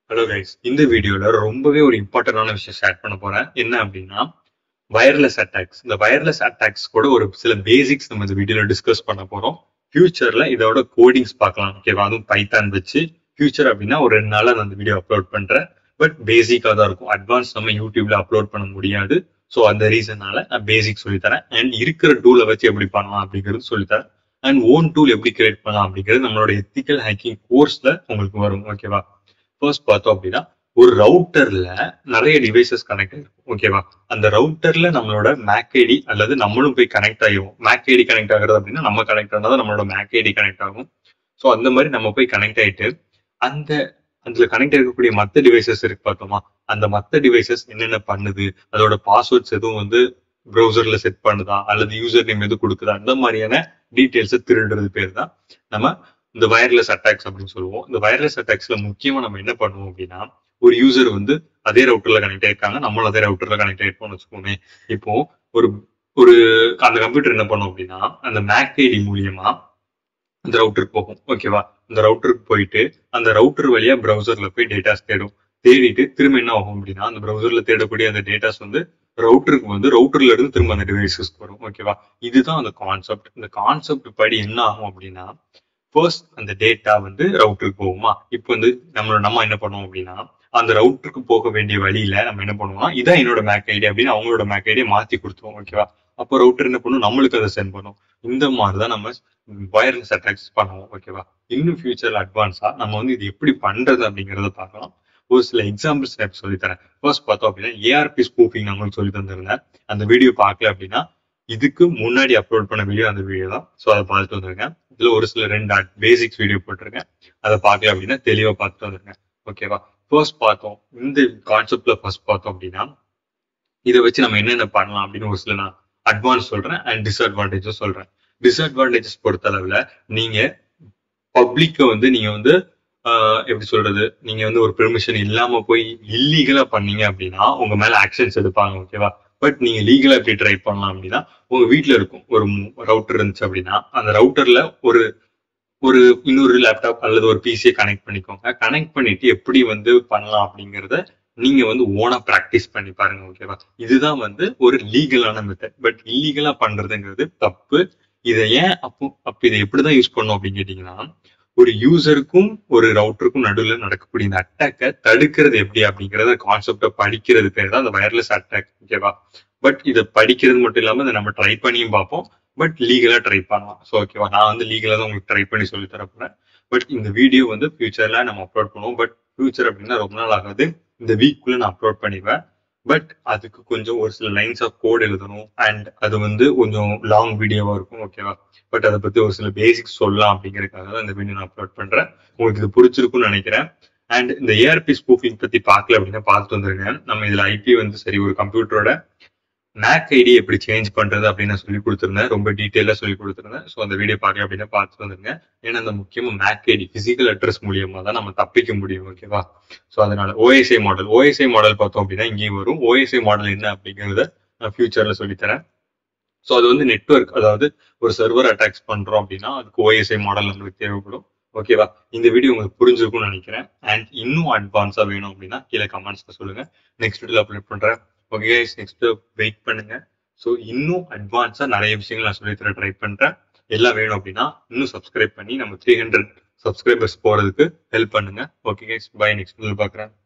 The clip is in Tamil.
ஹலோ கைஸ் இந்த வீடியோல ரொம்பவே ஒரு இம்பார்ட்டன்டான விஷயம் ஷேர் பண்ண போறேன் என்ன அப்படின்னா வயர்லெஸ் அட்டாக்ஸ் இந்த வயர்லெஸ் அட்டாக்ஸ் கூட ஒரு சில பேசிக்ஸ் நம்ம இந்த வீடியோல டிஸ்கஸ் பண்ண போறோம் ஃபியூச்சர்ல இதோட கோடிங்ஸ் பார்க்கலாம் ஓகேவா அதுவும் பைத்தான் வச்சு ஃபியூச்சர் அப்படின்னா ஒரு ரெண்டு நாள்ல நான் அந்த வீடியோ அப்லோட் பண்றேன் பட் பேசிக்கா தான் இருக்கும் அட்வான்ஸ் நம்ம யூடியூப்ல அப்லோட் பண்ண முடியாது ஸோ அந்த ரீசனால நான் பேசிக் சொல்லித்தரேன் அண்ட் இருக்கிற டூலை வச்சு எப்படி பண்ணலாம் அப்படிங்கிறது சொல்லித்தரேன் அண்ட் ஓன் டூல் எப்படி கிரியேட் பண்ணலாம் அப்படிங்கிறது நம்மளோட எத்திக்கல் ஹேக்கிங் கோர்ஸ்ல உங்களுக்கு வரும் ஓகேவா ஃபர்ஸ்ட் பார்த்தோம் அப்படின்னா ஒரு ரவுட்டர்ல நிறைய டிவைசஸ் கனெக்ட் ஆயிருக்கும் ஓகேவா அந்த ரவுட்டர்ல நம்மளோட மேக் ஐடி அல்லது நம்மளும் போய் கனெக்ட் ஆகிடும் மேக் ஐடி கனெக்ட் ஆகுறது அப்படின்னா நம்ம கனெக்ட் ஆனதா நம்மளோட மேக் ஐடி கனெக்ட் ஆகும் ஸோ அந்த மாதிரி நம்ம போய் கனெக்ட் ஆயிட்டு அந்த அதுல கனெக்ட் இருக்கக்கூடிய மற்ற டிவைசஸ் இருக்கு பார்த்தோமா அந்த மற்ற டிவைசஸ் என்னென்ன பண்ணுது அதோட பாஸ்வேர்ட்ஸ் எதுவும் வந்து ப்ரௌசர்ல செட் பண்ணுதா அல்லது யூசர் நேம் எதுவும் கொடுக்குதா அந்த மாதிரியான டீட்டெயில்ஸை திருடுறது பேர் தான் நம்ம இந்த வயர்லெஸ் அட்டாக்ஸ் அப்படின்னு சொல்லுவோம் இந்த வயர்லெஸ் அட்டாக்ஸ்ல முக்கியமா நம்ம என்ன பண்ணுவோம் அப்படின்னா ஒரு யூசர் வந்து அதே ரவுட்டர்ல கனெக்ட் ஆயிருக்காங்க நம்மளும் அதே ரவுட்டர்ல கனெக்ட் ஆயிருப்போம்னு வச்சுக்கோமே இப்போ ஒரு ஒரு அந்த கம்ப்யூட்டர் என்ன பண்ணும் அப்படின்னா அந்த மேக் ஐடி மூலியமா அந்த ரவுட்டருக்கு போகும் ஓகேவா அந்த ரவுட்டருக்கு போயிட்டு அந்த ரவுட்டர் வழியா ப்ரௌசர்ல போய் டேட்டாஸ் தேடும் தேடிட்டு திரும்ப என்ன ஆகும் அப்படின்னா அந்த ப்ரௌசர்ல தேடக்கூடிய அந்த டேட்டாஸ் வந்து ரவுட்டருக்கு வந்து ரவுட்டர்ல இருந்து திரும்ப அந்த டிவைசஸ்க்கு வரும் ஓகேவா இதுதான் அந்த கான்செப்ட் இந்த கான்செப்ட் படி என்ன ஆகும் அப்படின்னா ஃபர்ஸ்ட் அந்த டேட்டா வந்து ரவுட்டருக்கு போகுமா இப்போ வந்து நம்மளோட நம்ம என்ன பண்ணுவோம் அப்படின்னா அந்த ரவுட்டருக்கு போக வேண்டிய வழியில நம்ம என்ன பண்ணுவோம்னா இதான் என்னோட மேக் ஐடி அப்படின்னு அவங்களோட மேக் ஐடியை மாத்தி கொடுத்துருவோம் ஓகேவா அப்போ ரவுட்டர் என்ன பண்ணும் நம்மளுக்கு அதை சென்ட் பண்ணும் இந்த மாதிரி தான் நம்ம வயர்லெஸ் அட்டாக்ஸ் பண்ணுவோம் ஓகேவா இன்னும் ஃபியூச்சர்ல அட்வான்ஸா நம்ம வந்து இது எப்படி பண்றது அப்படிங்கறத பார்க்கலாம் ஒரு சில எக்ஸாம்பிள்ஸ் நான் சொல்லி தரேன் ஃபர்ஸ்ட் பார்த்தோம் அப்படின்னா ஏஆர்பி ஸ்கூப்பிங் நான் உங்களுக்கு சொல்லி தந்திருந்தேன் அந்த வீடியோ பார்க்கல அப்படின்னா இதுக்கு முன்னாடி அப்லோட் பண்ண வீடியோ அந்த வீடியோ தான் ஸோ அதை பார்த்துட்டு வந்திருக்கேன் இதுல ஒரு சில ரெண்டு பேசிக்ஸ் வீடியோ போட்டிருக்கேன் அதை பார்க்கல அப்படின்னா தெளிவா பார்த்துட்டு வந்திருக்கேன் ஓகேவா ஃபர்ஸ்ட் பார்த்தோம் இந்த கான்செப்ட்ல ஃபர்ஸ்ட் பார்த்தோம் அப்படின்னா இதை வச்சு நம்ம என்னென்ன பண்ணலாம் அப்படின்னு ஒரு சில நான் அட்வான்ஸ் சொல்றேன் அண்ட் டிஸ்அட்வான்டேஜும் சொல்றேன் டிஸ்அட்வான்டேஜஸ் பொறுத்த அளவுல நீங்க பப்ளிக்க வந்து நீங்க வந்து எப்படி சொல்றது நீங்க வந்து ஒரு பெர்மிஷன் இல்லாம போய் இல்லீகலா பண்ணீங்க அப்படின்னா உங்க மேல ஆக்ஷன்ஸ் எடுப்பாங்க ஓகேவா பட் நீங்க லீகலா எப்படி ட்ரை பண்ணலாம் அப்படின்னா உங்க வீட்டுல இருக்கும் ஒரு ரவுட்டர் இருந்துச்சு அப்படின்னா அந்த ரவுட்டர்ல ஒரு ஒரு இன்னொரு லேப்டாப் அல்லது ஒரு பிசியை கனெக்ட் பண்ணிக்கோங்க கனெக்ட் பண்ணிட்டு எப்படி வந்து பண்ணலாம் அப்படிங்கறத நீங்க வந்து ஓனா ப்ராக்டிஸ் பண்ணி பாருங்க ஓகேவா இதுதான் வந்து ஒரு லீகலான மெத்தட் பட் இல்லீகலா பண்றதுங்கிறது தப்பு இதை ஏன் அப்போ அப்ப இதை எப்படிதான் யூஸ் பண்ணும் அப்படின்னு கேட்டீங்கன்னா ஒரு யூசருக்கும் ஒரு ரவுட்டருக்கும் நடுவில் நடக்கக்கூடிய இந்த அட்டாக்கை தடுக்கிறது எப்படி அப்படிங்கறத கான்செப்டை படிக்கிறது பேர் தான் அந்த வயர்லெஸ் அட்டாக் ஓகேவா பட் இதை படிக்கிறது மட்டும் இல்லாம இதை நம்ம ட்ரை பண்ணியும் பார்ப்போம் பட் லீகலா ட்ரை பண்ணலாம் ஸோ ஓகேவா நான் வந்து லீகலா தான் உங்களுக்கு ட்ரை பண்ணி சொல்லி தர போறேன் பட் இந்த வீடியோ வந்து ஃபியூச்சர்ல நம்ம அப்லோட் பண்ணுவோம் பட் ஃபியூச்சர் அப்படின்னா ரொம்ப நாள் ஆகாது இந்த வீக்குள்ள நான் அப்லோட் பண்ணிடுவேன் பட் அதுக்கு கொஞ்சம் ஒரு சில லைன்ஸ் ஆஃப் கோட் எழுதணும் அண்ட் அது வந்து கொஞ்சம் லாங் வீடியோவா இருக்கும் ஓகேவா பட் அதை பத்தி ஒரு சில பேசிக்ஸ் சொல்லலாம் அப்படிங்கறதுக்காக தான் இந்த வீடியோ நான் அப்லோட் பண்றேன் உங்களுக்கு இது பிடிச்சிருக்கும்னு நினைக்கிறேன் அண்ட் இந்த ஏஆர்பி ஸ்பூஃபிங் பத்தி பார்க்கல அப்படின்னா பார்த்துட்டு வந்துருங்க நம்ம இதுல ஐபி வந்து சரி ஒரு கம்ப்யூட்டரோட மேக் ஐடி எப்படி சேஞ்ச் பண்றது அப்படின்னு நான் சொல்லி கொடுத்துருந்தேன் ரொம்ப டீட்டெயிலா சொல்லி கொடுத்துருந்தேன் ஸோ அந்த வீடியோ பார்க்கல அப்படின்னா பார்த்துட்டு வந்துருங்க ஏன்னா அந்த முக்கியமா மேக் ஐடி பிசிக்கல் அட்ரஸ் மூலியமா தான் நம்ம தப்பிக்க முடியும் ஓகேவா ஸோ அதனால ஓஎஸ்ஐ மாடல் ஓஎஸ்ஐ மாடல் பார்த்தோம் அப்படின்னா இங்கேயும் வரும் ஓஎஸ்ஐ மாடல் என்ன அப்படிங்கிறத நான் ஃபியூச்சர்ல சொல்லித்தரேன் ஸோ அது வந்து நெட்ஒர்க் அதாவது ஒரு சர்வர் அட்டாக்ஸ் பண்றோம் அப்படின்னா அதுக்கு ஓஎஸ்ஐ மாடல் நம்மளுக்கு தேவைப்படும் ஓகேவா இந்த வீடியோ உங்களுக்கு புரிஞ்சிருக்கும்னு நினைக்கிறேன் அண்ட் இன்னும் அட்வான்ஸா வேணும் அப்படின்னா கீழே கமெண்ட்ஸ்ல சொல்லுங்க நெக்ஸ்ட் வீடியோ அப்லோட் பண்றேன் ஓகே நெக்ஸ்ட் வெயிட் பண்ணுங்க ஸோ இன்னும் அட்வான்ஸா நிறைய விஷயங்கள் நான் சொல்லி தர ட்ரை பண்றேன் எல்லாம் வேணும் அப்படின்னா இன்னும் சப்ஸ்கிரைப் பண்ணி நம்ம த்ரீ ஹண்ட்ரட் சப்ஸ்கிரைபர்ஸ் போறதுக்கு ஹெல்ப் பண்ணுங்க okay guys bye next video பாக்குறேன்